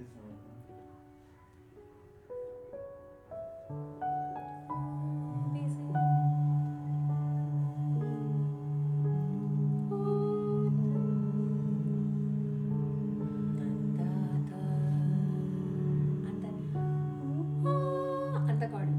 అంత కాడు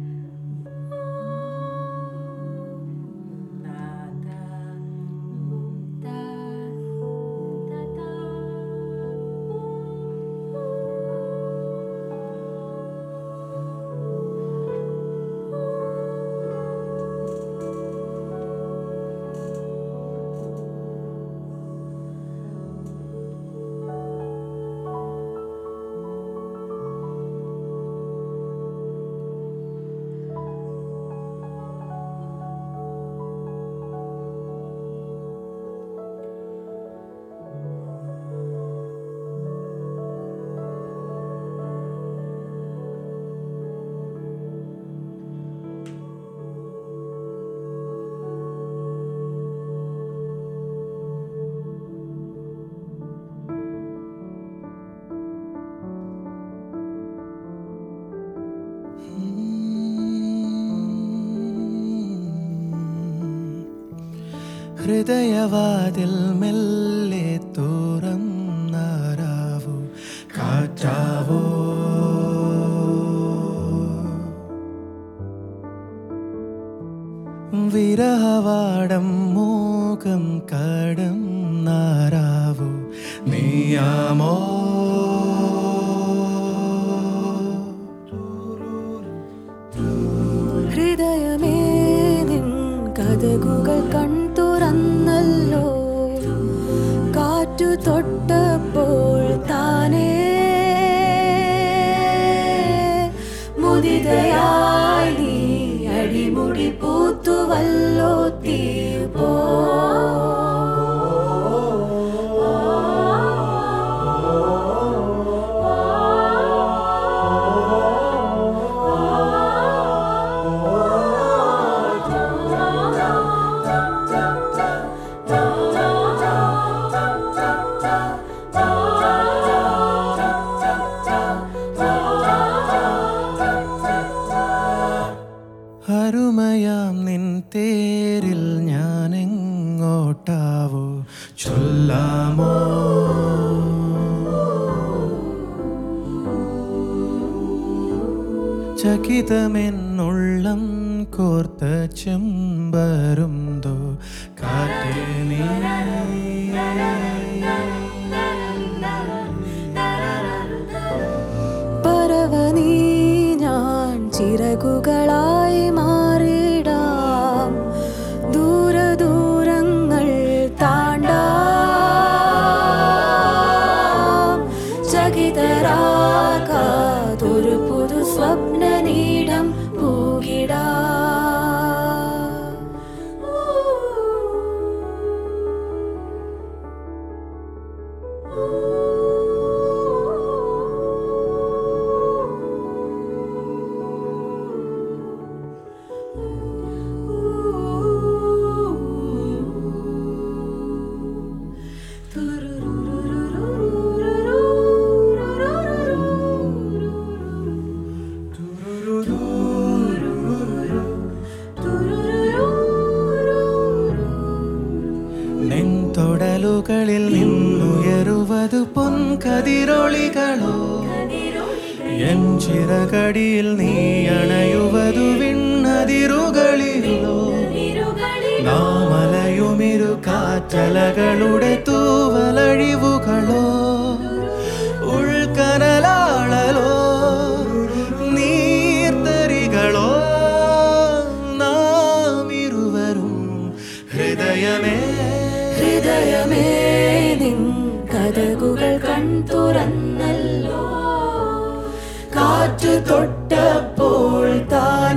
ഹൃദയവാതിൽ മെല്ലെ തുറന്നാരാവു കാറ്റാവോ വിരഹവാടം മൂകം കടം നാരാവു നീയാമോ ഹൃദയമേ നിൻ കഥകുകൾ കൺതുറന്നല്ലോ കാറ്റു തൊട്ടപ്പോൾ താനേ മുദിതയായി നീ അടിമുടി പൂത്തുവല്ലോ തീർപ്പോ അരുമയാം നിൻ തേരിൽ ഞാൻ എങ്ങോട്ടാവോ ചൊല്ലാമോ ചകിതമെന്നുള്ളം കോർത്ത ചെമ്പരുന്തോ കാറ്റേ നീ പറവനീ ഞാൻ ചിറകുകളായി മാറിടാം ദൂരദൂരങ്ങൾ താണ്ടാം ചകിതരാകാതൊരു പുതു സ്വപ്നനീടം പൂകിടാ നിൻ തൊടലുകളിൽ നിന്നുയരുവതു പൊൻകതിരൊളികളോ എൻ ചിറകടിയിൽ നീ അണയുവതു വിണ്ണതിരുകളിലോ നാമലയുമിരു കാറ്റലകളുടെ തൂവലഴിവുകളോ ഉൾക്കനലാളലോ നീർത്തരികളോ നാം ഇരുവരും ഹൃദയമേ ഹൃദയമേ നിൻ കഥകുകൾ കൺതുറന്നല്ലോ കാറ്റു തൊട്ടപ്പോൾ താ